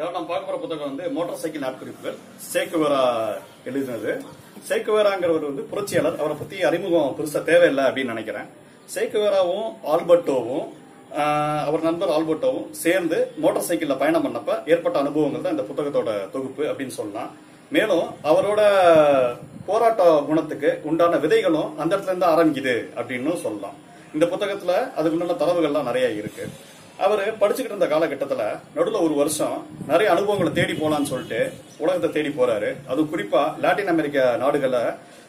இதாவது நம்ம பார்க்க போற புத்தகம் வந்து மோட்டார் சைக்கிள் நாட்குறிப்புகள் சேக்குவேரா எழுதினது சேக்குவேராங்கிறவர் வந்து புரட்சியாளர் அவரை பத்தி அறிமுகம் பெருசா தேவையில்லை அப்படின்னு நினைக்கிறேன் சேக்குவேராவும் ஆல்பர்ட்டோவும் ஆஹ், அவர் நண்பர் ஆல்பர்ட்டோவும் சேர்ந்து மோட்டார் சைக்கிள்ல பயணம் பண்ணப்ப ஏற்பட்ட அனுபவங்கள் தான் இந்த புத்தகத்தோட தொகுப்பு அப்படின்னு சொல்லலாம் மேலும் அவரோட போராட்ட குணத்துக்கு உண்டான விதைகளும் அந்த இடத்துல இருந்து ஆரம்பிக்குது அப்படின்னு சொல்லலாம் இந்த புத்தகத்துல அதுக்கு உண்டான தரவுகள்லாம் நிறைய இருக்கு அவர் படிச்சுக்கிட்டு இருந்த காலகட்டத்துல நடுவில் ஒரு வருஷம் நிறைய அனுபவங்களை தேடி போலான்னு சொல்லிட்டு உலகத்தை தேடி போறாரு அதுவும் குறிப்பா லாட்டின் அமெரிக்கா நாடுகளை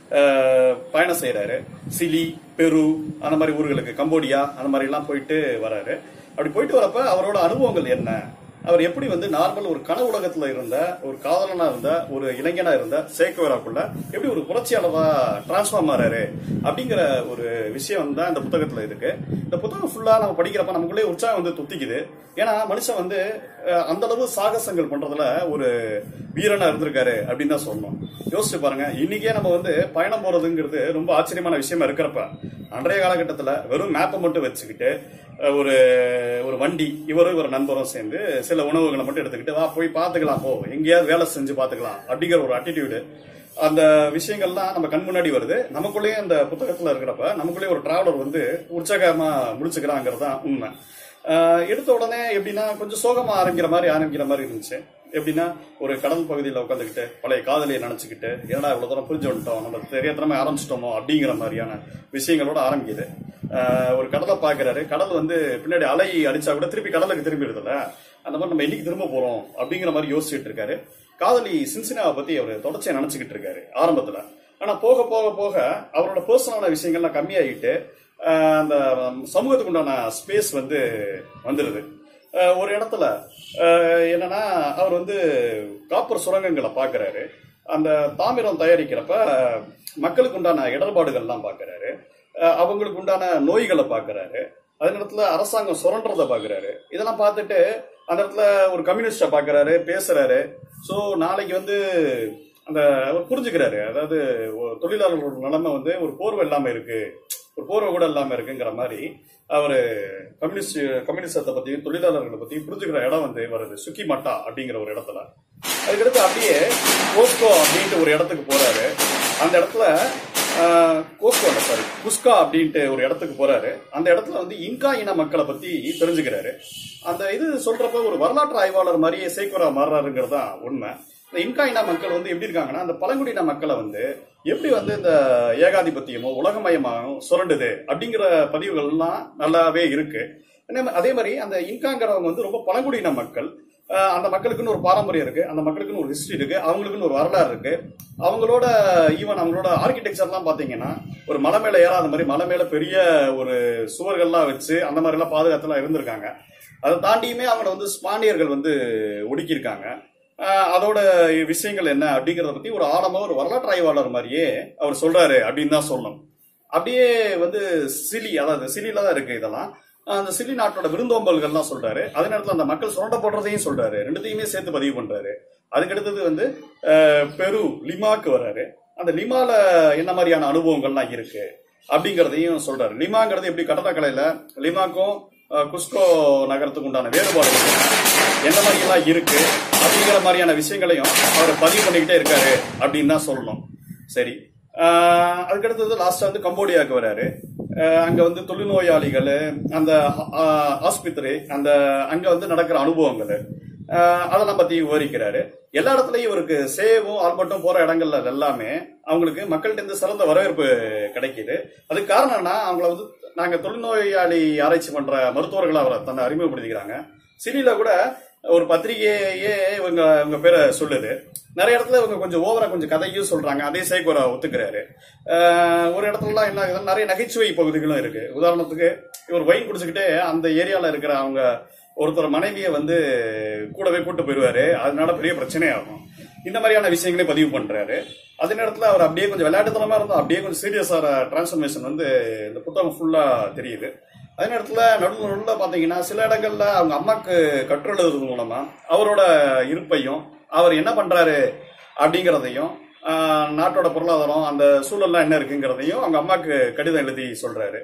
அஹ், பயணம் செய்யறாரு சிலி பெரு அந்த மாதிரி ஊர்களுக்கு கம்போடியா அந்த மாதிரி எல்லாம் போயிட்டு வராரு அப்படி போயிட்டு வரப்ப அவரோட அனுபவங்கள் என்ன அவர் எப்படி வந்து நார்மல் ஒரு கன உலகத்துல இருந்த ஒரு காதலனா இருந்த ஒரு இளைஞனா இருந்த சேக்குவராக்குள்ள எப்படி ஒரு புரட்சியாளரா டிரான்ஸ்ஃபார்ம் ஆறாரு அப்படிங்கிற ஒரு விஷயம் தான் இந்த புத்தகத்துல இருக்கு இந்த புத்தகம் ஃபுல்லா நம்ம படிக்கிறப்ப நமக்குள்ளே உற்சாகம் வந்து துத்திக்குது ஏன்னா மனுஷன் வந்து அஹ், அந்த அளவு சாகசங்கள் பண்றதுல ஒரு வீரனா இருந்திருக்காரு அப்படின்னு தான் சொல்லணும் யோசிச்சு பாருங்க இன்னைக்கே நம்ம வந்து பயணம் போறதுங்கிறது ரொம்ப ஆச்சரியமான விஷயமா இருக்கிறப்ப அன்றைய காலகட்டத்துல வெறும் மேப்பை மட்டும் வச்சுக்கிட்டு அஹ், ஒரு ஒரு வண்டி இவரும் இவர் நண்பரும் சேர்ந்து சில உணவுகளை மட்டும் எடுத்துக்கிட்டு வா போய் பார்த்துக்கலாம் போ எங்கேயாவது வேலை செஞ்சு பார்த்துக்கலாம் அப்படிங்கிற ஒரு அட்டிடியூடு அந்த விஷயங்கள்லாம் நம்ம கண் முன்னாடி வருது நமக்குள்ளேயே அந்த புத்தகத்துல இருக்கிறப்ப நமக்குள்ளேயே ஒரு டிராவலர் வந்து உற்சாகமா முடிச்சுக்கிறாங்கிறது தான் உண்மை ஆஹ் எடுத்த உடனே எப்படின்னா கொஞ்சம் சோகமா ஆரம்பிக்கிற மாதிரி ஆரம்பிக்கிற மாதிரி இருந்துச்சு எப்படின்னா ஒரு கடல் பகுதியில் உட்காந்துக்கிட்டு பழைய காதலியை நினைச்சுக்கிட்டு என்னடா இவ்வளவு தூரம் புரிஞ்சு வந்துட்டோம் நம்ம தெரியாதனமா ஆரம்பிச்சிட்டோமோ அப்படிங்கிற மாதிரியான விஷயங்களோட ஆரம்பிக்குது ஆஹ் ஒரு கடலை பாக்குறாரு கடல் வந்து பின்னாடி அலை அடிச்சா கூட திருப்பி கடலுக்கு திரும்பிடுதுல்ல அந்த மாதிரி நம்ம என்னைக்கு திரும்ப போறோம் அப்படிங்கிற மாதிரி யோசிச்சுட்டு இருக்காரு காதலி சின்சினாவை பத்தி அவர் தொடர்ச்சியா நினைச்சுக்கிட்டு இருக்காரு ஆரம்பத்துல ஆனா போக போக போக அவரோட பர்சனலான விஷயங்கள்லாம் கம்மியாயிட்டு ஆஹ் அந்த சமூகத்துக்கு உண்டான ஸ்பேஸ் வந்து வந்துடுது ஆஹ் ஒரு இடத்துல ஆஹ் என்னன்னா அவர் வந்து காப்பர் சுரங்கங்களை பார்க்கறாரு அந்த தாமிரம் தயாரிக்கிறப்ப மக்களுக்கு உண்டான இடர்பாடுகள்லாம் பார்க்கறாரு ஆஹ் அவங்களுக்கு உண்டான நோய்களை பார்க்கறாரு அதே நேரத்துல அரசாங்கம் சுரண்டுறத பார்க்கறாரு இதெல்லாம் பார்த்துட்டு அந்த இடத்துல ஒரு கம்யூனிஸ்ட பார்க்கறாரு பேசுறாரு ஸோ நாளைக்கு வந்து அந்த அவர் புரிஞ்சுக்கிறாரு அதாவது ஒரு தொழிலாளர்களோட நிலைமை வந்து ஒரு போர்வை இல்லாம இருக்கு ஒரு போர்வை கூட இல்லாம இருக்குங்கிற மாதிரி அவரு கம்யூனிஸ்ட் கம்யூனிஸ்டத்தை பத்தியும் தொழிலாளர்களை பத்தியும் புரிஞ்சுக்கிற இடம் வந்து வருது சுக்கிமட்டா அப்படிங்கிற ஒரு இடத்துல அதுக்கடுத்து அப்படியே கோஸ்கோ அப்படின்ட்டு ஒரு இடத்துக்கு போறாரு அந்த இடத்துல ஆஹ், கோஸ்கோ சாரி குஸ்கா அப்படின்ட்டு ஒரு இடத்துக்கு போறாரு அந்த இடத்துல வந்து இன்கா இன மக்களை பத்தி தெரிஞ்சுக்கிறாரு அந்த இது சொல்றப்ப ஒரு வரலாற்று ஆய்வாளர் மாதிரியே சேக்குரா மாறுறாருங்கிறது தான் உண்மை இந்த இன்கா இன மக்கள் வந்து எப்படி இருக்காங்கன்னா அந்த பழங்குடியின மக்களை வந்து எப்படி வந்து இந்த ஏகாதிபத்தியமோ உலகமயமாகவும் சுரண்டுது அப்படிங்கிற பதிவுகள்லாம் நல்லாவே இருக்கு அதே- அதே மாதிரி அந்த இன்காங்கிறவங்க வந்து ரொம்ப பழங்குடியின மக்கள் ஆஹ் அந்த மக்களுக்குன்னு ஒரு பாரம்பரியம் இருக்கு அந்த மக்களுக்குன்னு ஒரு ஹிஸ்டரி இருக்கு அவங்களுக்குன்னு ஒரு வரலாறு இருக்கு அவங்களோட ஈவன் அவங்களோட ஆர்கிடெக்சர்லாம் பாத்தீங்கன்னா ஒரு மலை மேல ஏறாத மாதிரி மலை மேல பெரிய ஒரு சுவர்கள்லாம் வச்சு அந்த மாதிரி எல்லாம் பாதுகாத்துலாம் இருந்திருக்காங்க அதை தாண்டியுமே அவங்கள வந்து ஸ்பானியர்கள் வந்து ஒடுக்கியிருக்காங்க ஆஹ் அதோட விஷயங்கள் என்ன அப்படிங்கறத பத்தி ஒரு ஆழமா ஒரு வரலாற்று ஆய்வாளர் மாதிரியே அவர் சொல்றாரு அப்படின்னு தான் சொல்லணும் அப்படியே வந்து சிலி அதாவது சிலில தான் இருக்கு இதெல்லாம் அந்த சிலி நாட்டோட விருந்தோம்பல்கள்லாம் சொல்றாரு அதே நேரத்தில் அந்த மக்கள் சுரண்டப்படுறதையும் சொல்றாரு ரெண்டுத்தையுமே சேர்த்து பதிவு பண்றாரு அதுக்கடுத்தது வந்து அஹ், பெரு லிமாக்கு வராரு அந்த லிமால என்ன மாதிரியான அனுபவங்கள்லாம் இருக்கு அப்படிங்கறதையும் சொல்றாரு லிமாங்கிறது எப்படி கட்டடக்கலையில லிமாக்கும் அஹ், குஸ்கோ நகரத்துக்கு உண்டான வேறுபாடுகள் என்ன? என்ன மாதிரி எல்லாம் இருக்கு அப்படிங்கிற மாதிரியான விஷயங்களையும் அவர் பதிவு பண்ணிக்கிட்டே இருக்காரு அப்படின்னு தான் சொல்லணும் சரி ஆஹ் அதுக்கடுத்தது லாஸ்டா வந்து கம்போடியாவுக்கு வராரு ஆஹ் அங்க வந்து தொழுநோயாளிகள் அந்த ஆஹ் ஆஸ்பத்திரி அந்த அங்க வந்து நடக்கிற அனுபவங்கள் ஆஹ் அதெல்லாம் பத்தி விவரிக்கிறாரு எல்லா இடத்துலயும் இவருக்கு சேவும் ஆல்பர்ட்டும் போற இடங்கள்ல எல்லாமே அவங்களுக்கு மக்கள்கிட்ட இருந்து சிறந்த வரவேற்பு கிடைக்குது அதுக்கு காரணம் என்ன அவங்கள வந்து நாங்க தொழுநோயாளி ஆராய்ச்சி பண்ற மருத்துவர்கள் அவரை தன்னை அறிமுகப்படுத்திக்கிறாங்க சிலில கூட ஒரு பத்திரிகையே இவங்க இவங்க பேரை சொல்லுது நிறைய இடத்துல இவங்க கொஞ்சம் ஓவரா கொஞ்சம் கதையும் சொல்றாங்க அதே சேகோரா ஒத்துக்கிறாரு ஆஹ் ஒரு இடத்துலலாம் என்ன ஆகுதுன்னா நிறைய நகைச்சுவை பகுதிகளும் இருக்கு உதாரணத்துக்கு இவர் வைன் குடிச்சுக்கிட்டே அந்த ஏரியால இருக்கிற அவங்க ஒருத்தர் மனைவியை வந்து கூடவே கூட்டு போயிடுவாரு அதனால பெரிய பிரச்சனையாகும் இந்த மாதிரியான விஷயங்களே பதிவு பண்றாரு அதே நேரத்துல அவர் அப்படியே கொஞ்சம் விளையாட்டுத்தனமா இருந்தா அப்படியே கொஞ்சம் சீரியஸான டிரான்ஸ்ஃபர்மேஷன் வந்து இந்த புத்தகம் ஃபுல்லா தெரியுது அதே நேரத்துல நடுவில் நடுவில் பாத்தீங்கன்னா சில இடங்கள்ல அவங்க அம்மாக்கு கற்றுழுது மூலமா அவரோட இருப்பையும் அவர் என்ன பண்றாரு அப்படிங்கிறதையும் ஆஹ், நாட்டோட பொருளாதாரம் அந்த சூழல்லாம் என்ன இருக்குங்கிறதையும் அவங்க அம்மாக்கு கடிதம் எழுதி சொல்றாரு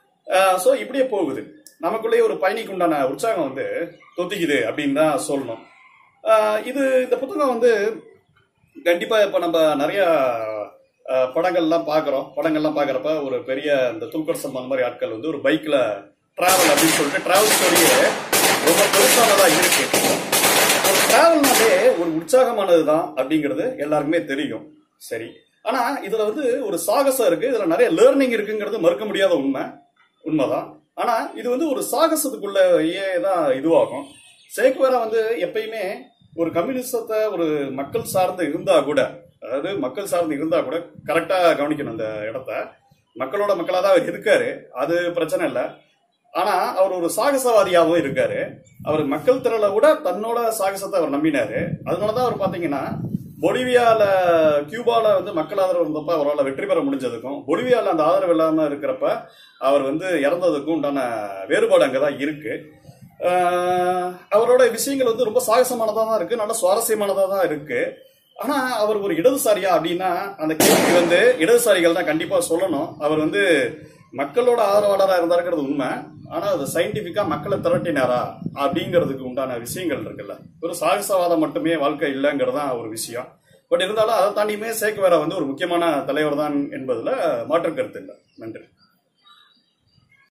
சோ இப்படியே போகுது நமக்குள்ளேயே ஒரு பயணிக்கு உண்டான உற்சாகம் வந்து தொத்திக்குது அப்படின்னு தான் சொல்லணும் ஆஹ் இது இந்த புத்தகம் வந்து கண்டிப்பா இப்ப நம்ம நிறைய ஆஹ், படங்கள்லாம் பாக்குறோம் படங்கள்லாம் பாக்குறப்ப ஒரு பெரிய இந்த துல்கர் சல்மான் மாதிரி ஆட்கள் வந்து ஒரு பைக்ல டிராவல் அப்படின்னு சொல்லிட்டு டிராவல் ஸ்டோரியே ரொம்ப பெருசானதா இருக்கு ஒரு டிராவல்னாலே ஒரு உற்சாகமானதுதான் அப்படிங்கிறது எல்லாருக்குமே தெரியும் சரி ஆனா இதுல வந்து ஒரு சாகசம் இருக்கு இதுல நிறைய லேர்னிங் இருக்குங்கிறது மறுக்க முடியாத உண்மை உண்மைதான் ஆனா இது வந்து ஒரு சாகசத்துக்குள்ளேயே தான் இதுவாகும் சேக்குவேரா வந்து எப்பயுமே ஒரு கம்யூனிசத்தை ஒரு மக்கள் சார்ந்து இருந்தா கூட அதாவது மக்கள் சார்ந்து இருந்தா கூட கரெக்டா கவனிக்கணும் அந்த இடத்த மக்களோட மக்களா தான் அவர் இருக்காரு அது பிரச்சனை இல்லை ஆனா அவர் ஒரு சாகசவாதியாகவும் இருக்காரு அவர் மக்கள் திரளை விட தன்னோட சாகசத்தை அவர் நம்பினாரு அதனாலதான் அவர் பாத்தீங்கன்னா பொலிவியால கியூபால வந்து மக்கள் ஆதரவு இருந்தப்ப அவரால் வெற்றி பெற முடிஞ்சதுக்கும் பொலிவியால அந்த ஆதரவு இல்லாம இருக்கிறப்ப அவர் வந்து இறந்ததுக்கும் உண்டான வேறுபாடு அங்கதான் இருக்கு ஆஹ் அவரோட விஷயங்கள் வந்து ரொம்ப சாகசமானதா தான் இருக்கு நல்ல சுவாரஸ்யமானதா தான் இருக்கு ஆனா அவர் ஒரு இடதுசாரியா அப்படின்னா அந்த கேள்வி வந்து இடதுசாரிகள் தான் கண்டிப்பா சொல்லணும் அவர் வந்து மக்களோட ஆதரவாளராக இருந்தாருங்கிறது உண்மை ஆனா அது சயின்டிபிக்கா மக்களை திரட்டினாரா அப்படிங்கிறதுக்கு உண்டான விஷயங்கள் இருக்குல்ல ஒரு சாகசவாதம் மட்டுமே வாழ்க்கை இல்லைங்கிறது தான் ஒரு விஷயம் பட் இருந்தாலும் அதை தாண்டியுமே சேக்குவேரா வந்து ஒரு முக்கியமான தலைவர் தான் என்பதுல மாற்று கருத்து இல்லை நன்றி